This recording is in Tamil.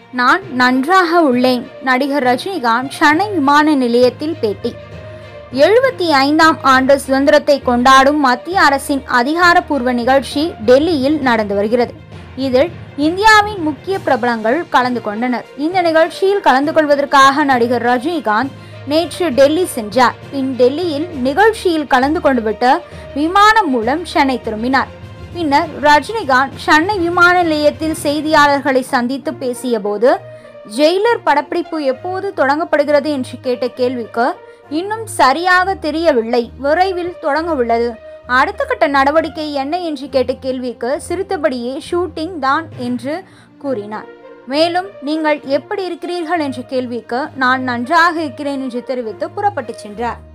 நான் நன்றாக உள்ளேன் நடிகர் ரஜினிகாந்த் சென்னை விமான நிலையத்தில் பேட்டி எழுபத்தி ஐந்தாம் ஆண்டு சுதந்திரத்தை கொண்டாடும் மத்திய அரசின் அதிகாரப்பூர்வ நிகழ்ச்சி டெல்லியில் நடந்து வருகிறது இதில் இந்தியாவின் முக்கிய பிரபலங்கள் கலந்து கொண்டனர் இந்த நிகழ்ச்சியில் கலந்து கொள்வதற்காக நடிகர் ரஜினிகாந்த் நேற்று டெல்லி சென்றார் பின் டெல்லியில் நிகழ்ச்சியில் கலந்து கொண்டுவிட்டு விமானம் மூலம் சென்னை திரும்பினார் பின்னர் ரஜினிகாந்த் சென்னை விமான நிலையத்தில் செய்தியாளர்களை சந்தித்து பேசிய போது ஜெயிலர் படப்பிடிப்பு எப்போது தொடங்கப்படுகிறது என்று கேட்ட கேள்விக்கு இன்னும் சரியாக தெரியவில்லை விரைவில் தொடங்க உள்ளது அடுத்த கட்ட நடவடிக்கை என்ன என்று கேட்ட கேள்விக்கு சிரித்தபடியே ஷூட்டிங் தான் என்று கூறினார் மேலும் நீங்கள் எப்படி இருக்கிறீர்கள் என்ற கேள்விக்கு நான் நன்றாக இருக்கிறேன் என்று தெரிவித்து புறப்பட்டு சென்றார்